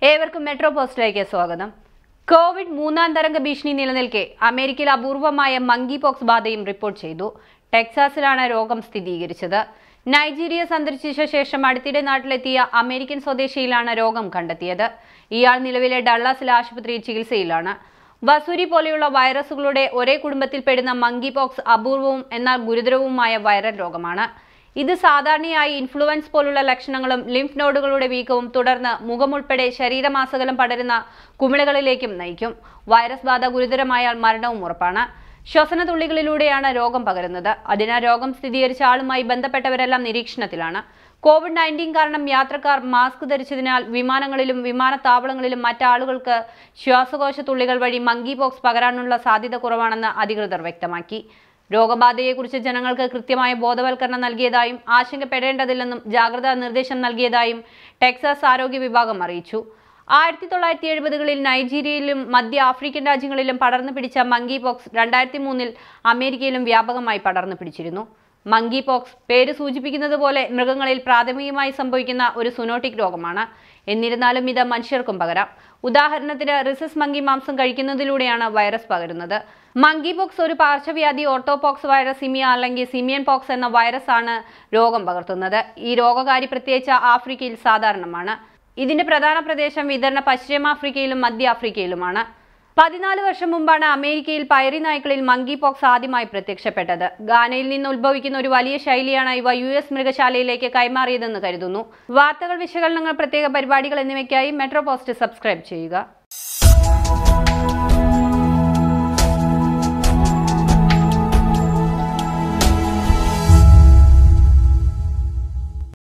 ഏവർക്കും മെട്രോ പോസ്റ്റിലേക്ക് സ്വാഗതം കോവിഡ് മൂന്നാം തരംഗ ഭീഷണി നിലനിൽക്കെ അമേരിക്കയിൽ അപൂർവമായ മങ്കി പോക്സ് ബാധയും റിപ്പോർട്ട് ചെയ്തു ടെക്സാസിലാണ് രോഗം സ്ഥിരീകരിച്ചത് നൈജീരിയ സന്ദർശിച്ച ശേഷം അടുത്തിടെ നാട്ടിലെത്തിയ അമേരിക്കൻ സ്വദേശിയിലാണ് രോഗം കണ്ടെത്തിയത് ഇയാൾ നിലവിലെ ഡള്ളാസിലെ ആശുപത്രിയിൽ ചികിത്സയിലാണ് വസൂരി പോലെയുള്ള വൈറസുകളുടെ ഒരേ കുടുംബത്തിൽപ്പെടുന്ന മങ്കി പോക്സ് അപൂർവവും എന്നാൽ ഗുരുതരവുമായ വൈറൽ രോഗമാണ് ഇത് സാധാരണയായി ഇൻഫ്ലുവൻസ് പോലുള്ള ലക്ഷണങ്ങളും ലിംഫ് നോഡുകളുടെ വീക്കവും തുടർന്ന് മുഖമുൾപ്പെടെ ശരീരമാസകലം പടരുന്ന കുമിളകളിലേക്കും നയിക്കും വൈറസ് ബാധ ഗുരുതരമായാൽ മരണവും ഉറപ്പാണ് ശ്വസന തുള്ളികളിലൂടെയാണ് രോഗം പകരുന്നത് അതിനാൽ രോഗം സ്ഥിരീകരിച്ച ആളുമായി ബന്ധപ്പെട്ടവരെല്ലാം നിരീക്ഷണത്തിലാണ് കോവിഡ് നയൻറ്റീൻ കാരണം യാത്രക്കാർ മാസ്ക് ധരിച്ചതിനാൽ വിമാനങ്ങളിലും വിമാനത്താവളങ്ങളിലും മറ്റാളുകൾക്ക് ശ്വാസകോശ തുള്ളികൾ വഴി മങ്കി പോക്സ് പകരാനുള്ള സാധ്യത കുറവാണെന്ന് അധികൃതർ വ്യക്തമാക്കി രോഗബാധയെക്കുറിച്ച് ജനങ്ങൾക്ക് കൃത്യമായ ബോധവൽക്കരണം നൽകിയതായും ആശങ്കപ്പെടേണ്ടതില്ലെന്നും ജാഗ്രതാ നിർദ്ദേശം നൽകിയതായും ടെക്സാസ് ആരോഗ്യ വിഭാഗം അറിയിച്ചു ആയിരത്തി തൊള്ളായിരത്തി എഴുപതുകളിൽ നൈജീരിയയിലും മധ്യ ആഫ്രിക്കൻ രാജ്യങ്ങളിലും പടർന്നു പിടിച്ച മങ്കി പോക്സ് രണ്ടായിരത്തി മൂന്നിൽ അമേരിക്കയിലും വ്യാപകമായി പടർന്നു പിടിച്ചിരുന്നു മങ്കി പോക്സ് പേര് സൂചിപ്പിക്കുന്നത് പോലെ മൃഗങ്ങളിൽ പ്രാഥമികമായി സംഭവിക്കുന്ന ഒരു സുനോട്ടിക് രോഗമാണ് എന്നിരുന്നാലും ഇത് മനുഷ്യർക്കും പകരാം ഉദാഹരണത്തിന് റിസസ് മങ്കി മാംസം കഴിക്കുന്നതിലൂടെയാണ് വൈറസ് പകരുന്നത് മങ്കി പോക്സ് ഒരു പാർശ്വവ്യാധി ഓർത്തോപോക്സ് വൈറസ് സിമിയ അല്ലെങ്കിൽ സിമിയൻ പോക്സ് എന്ന വൈറസ് ആണ് രോഗം പകർത്തുന്നത് ഈ രോഗകാരി പ്രത്യേകിച്ച് ആഫ്രിക്കയിൽ സാധാരണമാണ് ഇതിന്റെ പ്രധാന പ്രദേശം വിതരണ പശ്ചിമാഫ്രിക്കയിലും മധ്യ ആഫ്രിക്കയിലുമാണ് പതിനാല് വർഷം മുമ്പാണ് അമേരിക്കയിൽ പൈറി നായ്ക്കളിൽ മങ്കി പോക്സ് ആദ്യമായി പ്രത്യക്ഷപ്പെട്ടത് ഗാനയിൽ നിന്ന് ഉത്ഭവിക്കുന്ന ഒരു വലിയ ശൈലിയാണ് ഇവ യു എസ് മൃഗശാലയിലേക്ക് കൈമാറിയതെന്ന് കരുതുന്നു വാർത്തകൾ വിശകലനങ്ങൾ പ്രത്യേക പരിപാടികൾ എന്നിവയ്ക്കായി മെട്രോ പോസ്റ്റ് സബ്സ്ക്രൈബ് ചെയ്യുക